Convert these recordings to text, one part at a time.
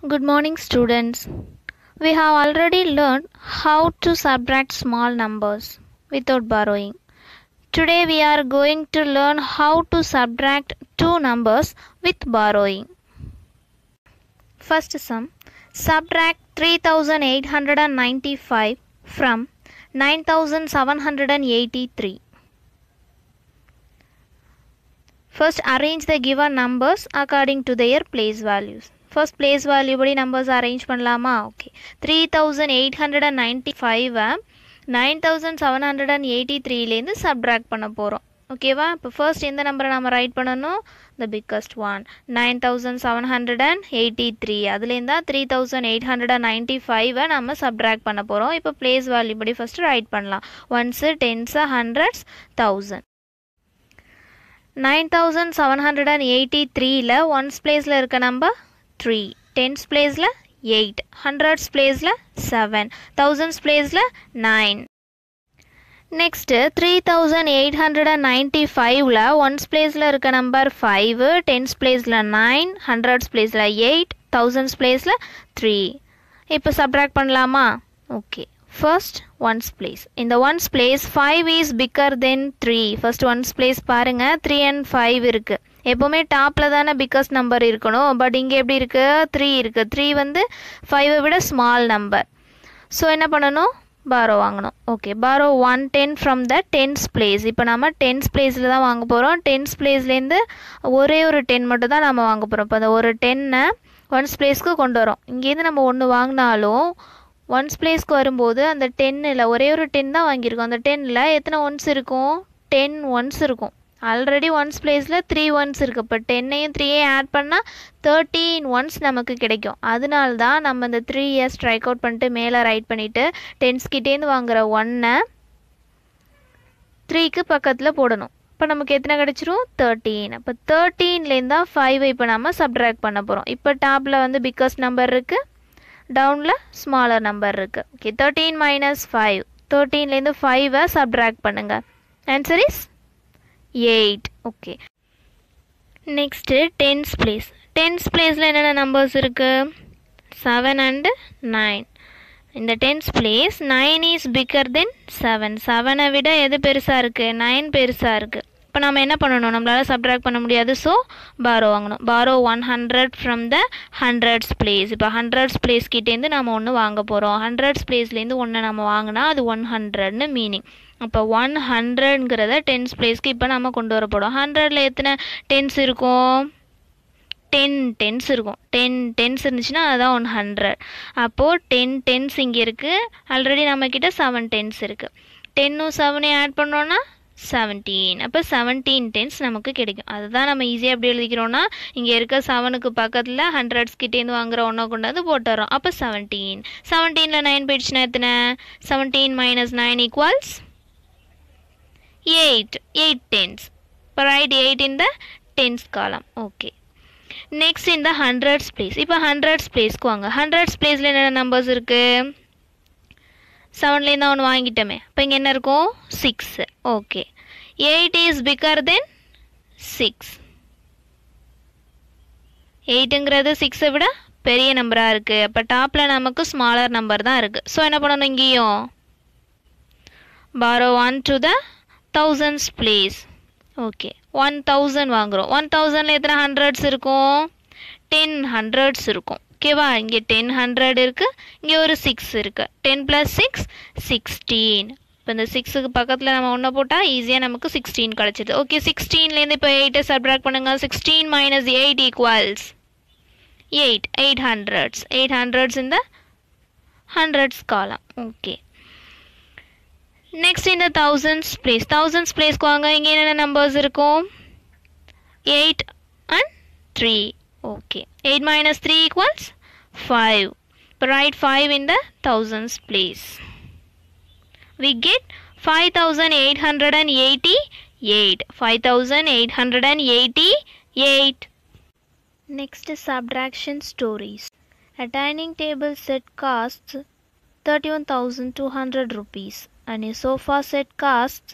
Good morning, students. We have already learned how to subtract small numbers without borrowing. Today, we are going to learn how to subtract two numbers with borrowing. First sum Subtract 3895 from 9783. First, arrange the given numbers according to their place values. First place value படி numbers arrange பண்ணலாமா okay three thousand eight hundred and ninety ஃபைவை nine thousand seven hundred and eighty த்ரீலேருந்து subtract பண்ண போகிறோம் ஓகேவா இப்போ first எந்த நம்பரை நம்ம ரைட் பண்ணணும் the biggest one nine thousand seven hundred and eighty three அதுலேருந்து three thousand eight hundred and ninety ஃபைவை நம்ம சப்ட்ராக்ட் பண்ண போகிறோம் இப்போ பிளேஸ் வேல்யூ படி ஃபஸ்ட்டு ரைட் பண்ணலாம் ones tens hundreds thousand nine thousand seven hundred and eighty த்ரீயில் ones பிளேஸில் இருக்க நம்பர் த்ரீ டென்ஸ் பிளேஸில் எயிட் ஹண்ட்ரட்ஸ் பிளேஸில் செவன் தௌசண்ட்ஸ் பிளேஸில் nine next three thousand eight hundred and ninety ஃபைவ்ல ஒன்ஸ் பிளேஸில் இருக்க நம்பர் ஃபைவ் டென்ஸ் பிளேஸில் நைன் ஹண்ட்ரட்ஸ் பிளேஸில் எயிட் தௌசண்ட்ஸ் பிளேஸில் த்ரீ இப்போ சப்ட்ராக்ட் பண்ணலாமா ஓகே ஃபர்ஸ்ட் ஒன்ஸ் பிளேஸ் இந்த ones place five is bigger then three first ones place பாருங்கள் த்ரீ அண்ட் ஃபைவ் இருக்குது எப்போவுமே டாப்பில் தானே பிக்கஸ்ட் நம்பர் இருக்கணும் பட் இங்கே எப்படி இருக்குது த்ரீ இருக்குது த்ரீ வந்து ஃபைவை விட ஸ்மால் நம்பர் ஸோ என்ன பண்ணணும் பாரோ வாங்கணும் okay borrow one ten from the tens place இப்போ நம்ம டென்ஸ் பிளேஸில் தான் வாங்க போகிறோம் டென்ஸ் பிளேஸ்லேருந்து ஒரே ஒரு டென் மட்டும் தான் நம்ம வாங்க போகிறோம் இப்போ அந்த ஒரு டென்னை ஒன்ஸ் பிளேஸ்க்கு கொண்டு வரோம் இங்கேருந்து நம்ம ஒன்று வாங்கினாலும் ஒன்ஸ் பிளேஸ்க்கு வரும்போது அந்த டென்னில் ஒரே ஒரு டென் தான் வாங்கியிருக்கோம் அந்த டென்னில் எத்தனை ஒன்ஸ் இருக்கும் டென் ஒன்ஸ் இருக்கும் ஆல்ரெடி ஒன்ஸ் பிளேஸில் த்ரீ ஒன்ஸ் இருக்குது இப்போ டென்னையும் த்ரீயையும் ஆட் பண்ணால் தேர்ட்டீன் ஒன்ஸ் நமக்கு கிடைக்கும் அதனால தான் நம்ம இந்த த்ரீ இயர்ஸ் ஸ்ட்ரைக் அவுட் பண்ணிட்டு மேலே ரைட் பண்ணிவிட்டு டென்ஸ்கிட்டேருந்து வாங்குகிற ஒன்னை த்ரீக்கு பக்கத்தில் போடணும் இப்போ நமக்கு எத்தனை கிடச்சிரும் தேர்ட்டீன் அப்போ தேர்ட்டீன்லேருந்து தான் ஃபைவ் இப்போ நம்ம சப்ட்ராக்ட் பண்ண போகிறோம் இப்போ டாப்பில் வந்து பிக்கஸ்ட் நம்பர் இருக்குது டவுனில் ஸ்மாலர் நம்பர் இருக்குது ஓகே தேர்ட்டீன் மைனஸ் ஃபைவ் தேர்ட்டீன்லேருந்து ஃபைவை சப்ட்ராக்ட் பண்ணுங்கள் answer is eight okay next tens place tens பிளேஸில் என்னென்ன நம்பர்ஸ் இருக்குது செவன் அண்டு நைன் இந்த tens place nine is bigger then seven செவனை விட எது பெருசாக இருக்குது நைன் பெருசாக இருக்குது இப்போ நம்ம என்ன பண்ணணும் நம்மளால் சப்ட்ராக்ட் பண்ண முடியாது ஸோ பாரோ வாங்கணும் borrow one hundred from the hundreds place இப்போ ஹண்ட்ரட்ஸ் பிளேஸ் கிட்டேருந்து நம்ம ஒன்று வாங்க போகிறோம் ஹண்ட்ரட்ஸ் பிளேஸ்லேருந்து ஒன்று நம்ம வாங்கினா அது ஒன் ஹண்ட்ரட்னு மீனிங் அப்போ ஒன் ஹண்ட்ரட்ங்கிறத டென்ஸ் பிளேஸ்க்கு இப்போ நம்ம கொண்டு வர போகிறோம் ஹண்ட்ரடில் எத்தனை டென்ஸ் இருக்கும் டென் டென்ஸ் இருக்கும் டென் டென்ஸ் இருந்துச்சுன்னா அதுதான் ஒன் ஹண்ட்ரட் அப்போது டென் டென்ஸ் இங்கே இருக்குது ஆல்ரெடி நம்மக்கிட்ட செவன் டென்ஸ் இருக்குது டென்னும் செவனையும் ஆட் பண்ணோன்னா செவன்டீன் அப்போ செவன்டீன் டென்ஸ் நமக்கு கிடைக்கும் அதுதான் நம்ம ஈஸியாக எப்படி எழுதிக்கிறோன்னா இங்கே இருக்க செவனுக்கு பக்கத்தில் ஹண்ட்ரட்ஸ் கிட்டேருந்து வாங்குற ஒன்றை கொண்டாந்து போட்டுறோம் அப்போ செவன்டீன் செவன்டீனில் நைன் போயிடுச்சுன்னா எத்தனை seventeen minus nine equals eight eight tens இப்போ right eight in the tens column okay next இந்த ஹண்ட்ரட்ஸ் பிளேஸ் இப்போ ஹண்ட்ரட்ஸ் பிளேஸ்க்கு வாங்க ஹண்ட்ரட்ஸ் பிளேஸில் என்னென்ன நம்பர்ஸ் இருக்குது செவன்லேருந்து ஒன்று வாங்கிட்டோமே இப்போ இங்கே என்ன இருக்கும் six okay eight is bigger then six எயிட்டுங்கிறது சிக்ஸை விட பெரிய நம்பராக இருக்குது அப்போ டாப்பில் நமக்கு ஸ்மாலர் நம்பர் தான் இருக்குது ஸோ என்ன பண்ணணும் இங்கேயும் borrow one to the thousands place okay one thousand வாங்குகிறோம் ஒன் தௌசண்டில் எத்தனை ஹண்ட்ரட்ஸ் இருக்கும் டென் ஹண்ட்ரட்ஸ் இருக்கும் ஓகேவா இங்கே டென் ஹண்ட்ரட் இருக்குது இங்கே ஒரு சிக்ஸ் இருக்குது டென் ப்ளஸ் சிக்ஸ் சிக்ஸ்டீன் இப்போ இந்த சிக்ஸுக்கு பக்கத்தில் நம்ம ஒன்றை போட்டால் ஈஸியாக நமக்கு சிக்ஸ்டீன் கிடச்சிது ஓகே சிக்ஸ்டீன்லேருந்து இப்போ எயிட்டை சப்ராக்ட் பண்ணுங்கள் sixteen minus eight equals eight eight hundreds eight hundreds இந்த ஹண்ட்ரட்ஸ் காலம் ஓகே நெக்ஸ்ட் இந்த தௌசண்ட்ஸ் பிளேஸ் தௌசண்ட்ஸ் பிளேஸ்க்கு வாங்க இங்கே என்னென்ன நம்பர்ஸ் இருக்கும் eight and three okay eight minus three equals five இப்போ right five in the thousands place we get 5888 5888 next subtraction stories a dining table set costs 31200 rupees and a sofa set costs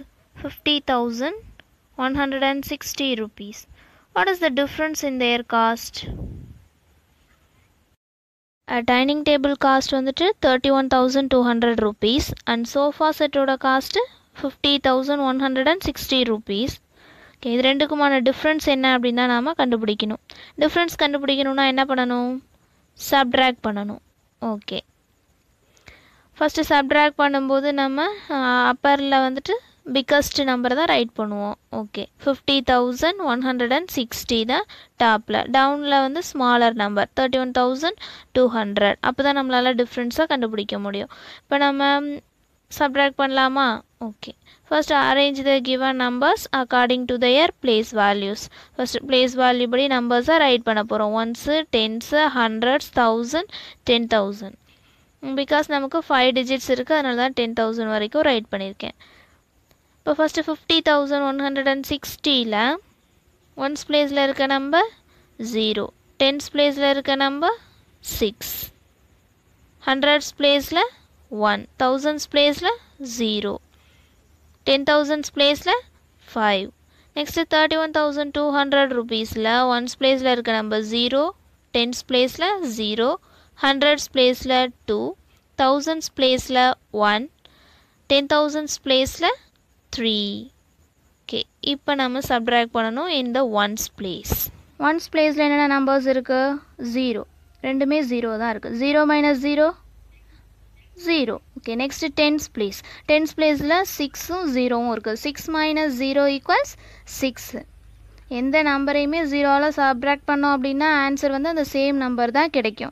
50160 rupees what is the difference in their cost dining table cost வந்துட்டு thirty one thousand two hundred rupees and sofa செட்டோட cost fifty thousand one hundred and sixty rupees okay இது ரெண்டுக்குமான difference என்ன அப்படின்னு தான் நாம் கண்டுபிடிக்கணும் difference கண்டுபிடிக்கணும்னா என்ன பண்ணணும் சப்ட்ராக்ட் பண்ணணும் ஓகே ஃபஸ்ட்டு சப்ட்ராக்ட் பண்ணும்போது நம்ம அப்பரில் வந்துட்டு பிக்கஸ்ட் நம்பர் தான் ரைட் பண்ணுவோம் okay fifty thousand one hundred and sixty தான் டாப்பில் டவுனில் வந்து smaller number thirty one thousand two hundred அப்போ தான் நம்மளால் டிஃப்ரென்ஸாக கண்டுபிடிக்க முடியும் இப்போ நம்ம சப்ட்ராக்ட் பண்ணலாமா okay first arrange the given numbers according to their place values first place value படி நம்பர்ஸை ரைட் பண்ண போகிறோம் ones tens hundreds thousand ten thousand because நமக்கு ஃபைவ் டிஜிட்ஸ் இருக்குது அதனால தான் டென் தௌசண்ட் வரைக்கும் ரைட் பண்ணியிருக்கேன் இப்போ first fifty thousand one hundred and சிக்ஸ்டியில் ஒன்ஸ் பிளேஸில் இருக்க நம்பர் ஜீரோ டென்ஸ் பிளேஸில் இருக்க நம்பர் சிக்ஸ் ஹண்ட்ரட்ஸ் பிளேஸில் ஒன் தௌசண்ட்ஸ் பிளேஸில் ஜீரோ டென் தௌசண்ட்ஸ் பிளேஸில் five next thirty one thousand two hundred ருபீஸில் ஒன்ஸ் பிளேஸில் இருக்க நம்பர் ஜீரோ டென்ஸ் பிளேஸில் ஜீரோ ஹண்ட்ரட்ஸ் பிளேஸில் டூ தௌசண்ட்ஸ் பிளேஸில் ஒன் டென் தௌசண்ட்ஸ் பிளேஸில் த்ரீ ஓகே இப்போ நம்ம சப்ட்ராக்ட் பண்ணணும் in the ones place ones பிளேஸில் என்னென்ன நம்பர்ஸ் இருக்குது ஜீரோ ரெண்டுமே ஜீரோ தான் இருக்குது zero minus zero zero okay next tens place tens பிளேஸில் சிக்ஸும் ஜீரோவும் இருக்குது six minus zero equals six எந்த நம்பரையுமே ஜீரோவில் சப்ட்ராக்ட் பண்ணோம் அப்படின்னா ஆன்சர் வந்து அந்த சேம் நம்பர் தான் கிடைக்கும்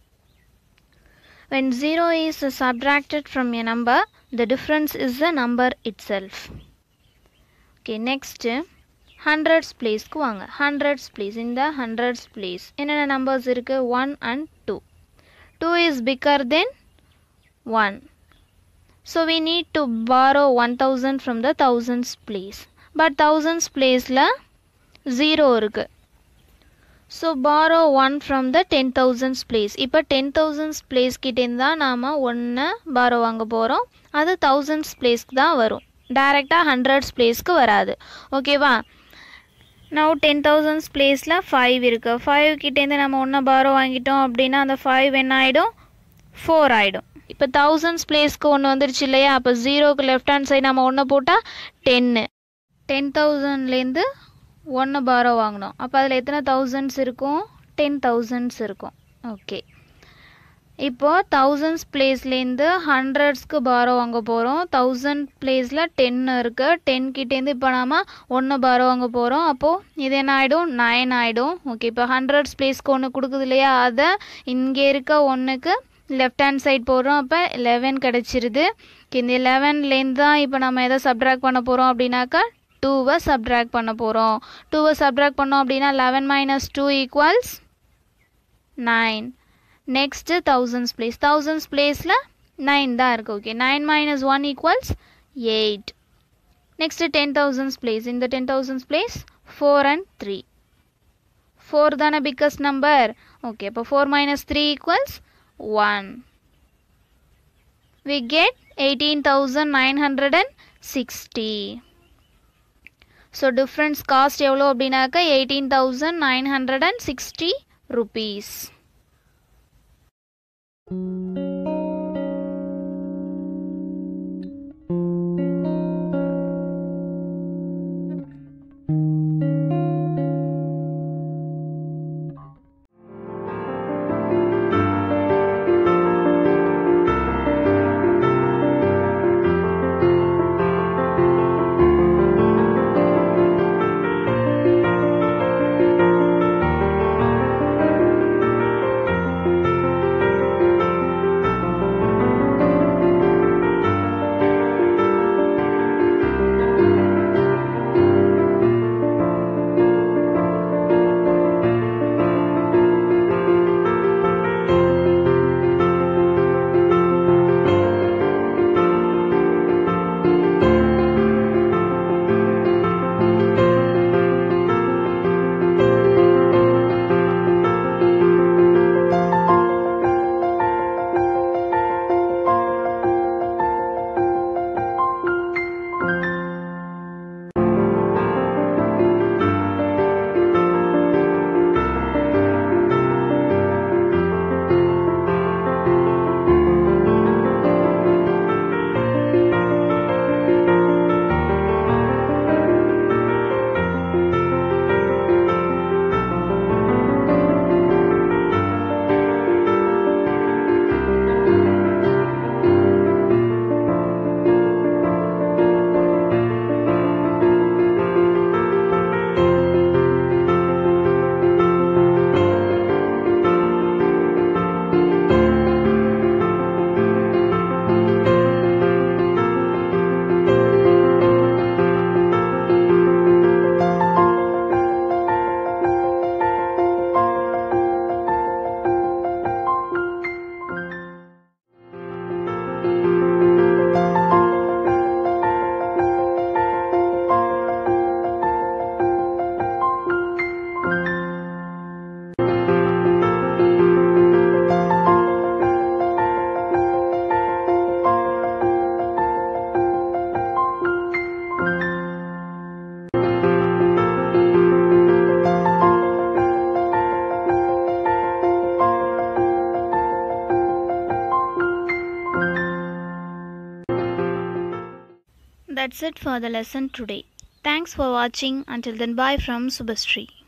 when 0 is subtracted from a number the difference is the number itself okay next hundreds பிளேஸ்க்கு வாங்க ஹண்ட்ரட்ஸ் பிளேஸ் இந்த ஹண்ட்ரட்ஸ் பிளேஸ் என்னென்ன நம்பர்ஸ் இருக்குது one and two two is bigger then one so we need to borrow one thousand from the thousands place but thousands பிளேஸில் zero இருக்குது so borrow one from the ten thousands place இப்போ ten thousands place கிட்டேருந்து தான் நாம் ஒன்று borrow வாங்க போகிறோம் அது தௌசண்ட்ஸ் பிளேஸ்க்கு தான் வரும் டைரெக்டாக ஹண்ட்ரட்ஸ் பிளேஸ்க்கு வராது ஓகேவா நவ் டென் தௌசண்ட்ஸ் பிளேஸில் ஃபைவ் இருக்குது ஃபைவ் கிட்டேருந்து நம்ம ஒன்று பாரோ வாங்கிட்டோம் அப்படின்னா அந்த ஃபைவ் என்ன ஆகிடும் ஃபோர் ஆகிடும் இப்போ தௌசண்ட்ஸ் பிளேஸ்க்கு ஒன்று வந்துருச்சு இல்லையா அப்போ ஜீரோக்கு லெஃப்ட் ஹேண்ட் சைடு நம்ம ஒன்று போட்டால் டென்னு டென் தௌசண்ட்லேருந்து ஒன்று பாரோ வாங்கினோம் அப்போ அதில் எத்தனை தௌசண்ட்ஸ் இருக்கும் டென் தௌசண்ட்ஸ் இருக்கும் ஓகே இப்போது தௌசண்ட்ஸ் பிளேஸ்லேருந்து ஹண்ட்ரட்ஸ்க்கு பாரோ வாங்க போகிறோம் தௌசண்ட் பிளேஸில் டென் இருக்குது டென் கிட்டேருந்து இப்போ நாம் ஒன்று பாரோ வாங்க போகிறோம் அப்போது இது என்ன ஆகிடும் நைன் ஆகிடும் ஓகே இப்போ ஹண்ட்ரட்ஸ் பிளேஸ்க்கு ஒன்று கொடுக்குது இல்லையா அதை இங்கே இருக்க ஒன்றுக்கு லெஃப்ட் ஹேண்ட் சைட் போடுறோம் அப்போ லெவன் கிடச்சிருது இந்த லெவன்லேருந்து தான் இப்போ நம்ம எதை சப்ட்ராக்ட் பண்ண போகிறோம் அப்படின்னாக்கா டூவை சப்ட்ராக்ட் பண்ண போகிறோம் டூவை சப்ட்ராக்ட் பண்ணோம் அப்படின்னா eleven minus two equals nine next thousands place thousands பிளேஸில் நைன் தான் இருக்குது okay nine minus one equals eight next ten thousands place இந்த ten thousands place four and three four தானே பிக்கஸ்ட் நம்பர் ஓகே அப்போ four minus three equals one we get eighteen thousand nine hundred and sixty so difference cost எவ்வளோ அப்படின்னாக்கா eighteen thousand nine hundred and sixty rupees That's it for the lesson today. Thanks for watching. Until then, bye from Subhasree.